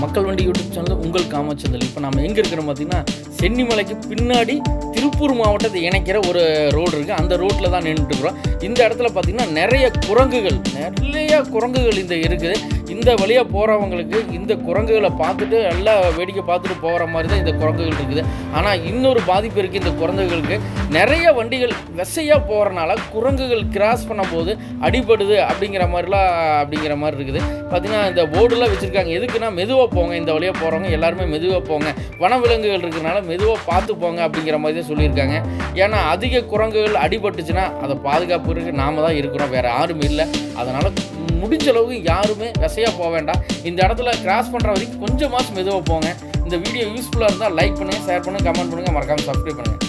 மக்கள் வண்டி YouTube channel உங்கள் காமச்சந்தல் இப்போ நம்ம எங்கே இருக்கிறோம் பார்த்தீங்கன்னா சென்னிமலைக்கு பின்னாடி திருப்பூர் மாவட்டத்தை இணைக்கிற ஒரு ரோடு இருக்குது அந்த ரோட்டில் தான் நின்றுட்டு இருக்கிறோம் இந்த இடத்துல பார்த்தீங்கன்னா நிறைய குரங்குகள் நிறைய குரங்குகள் இந்த இருக்குது இந்த வழியாக போகிறவங்களுக்கு இந்த குரங்குகளை பார்த்துட்டு நல்லா வேடிக்கை பார்த்துட்டு போகிற மாதிரி தான் இந்த குரங்குகள் இருக்குது ஆனால் இன்னொரு பாதிப்பு இருக்குது இந்த குரங்குகளுக்கு நிறைய வண்டிகள் வெசையாக போகிறனால குரங்குகள் கிராஸ் பண்ணும்போது அடிபடுது அப்படிங்கிற மாதிரிலாம் அப்படிங்கிற மாதிரி இருக்குது பார்த்தீங்கன்னா இந்த போர்டுலாம் வச்சுருக்காங்க எதுக்குன்னா மெதுவாக போங்க இந்த வழியாக போகிறவங்க எல்லாருமே மெதுவாக போங்க வனவிலங்குகள் இருக்கிறனால மெதுவாக பார்த்து போங்க அப்படிங்கிற மாதிரி தான் சொல்லியிருக்காங்க ஏன்னா அதிக குரங்குகள் அடிபட்டுச்சுன்னா அதை பாதுகாப்புக்கு நாம தான் இருக்கிறோம் வேறு யாரும் இல்லை அதனால் முடிஞ்ச அளவுக்கு யாருமே விசையாக போக வேண்டாம் இந்த இடத்துல கிராஸ் பண்ணுற வரைக்கும் கொஞ்சம் மாதம் மெதுவாக போங்க இந்த வீடியோ யூஸ்ஃபுல்லாக இருந்தால் லைக் பண்ணுங்கள் ஷேர் பண்ணுங்கள் கமெண்ட் பண்ணுங்கள் மறக்காமல் சப்ஸ்கிரைப் பண்ணுங்கள்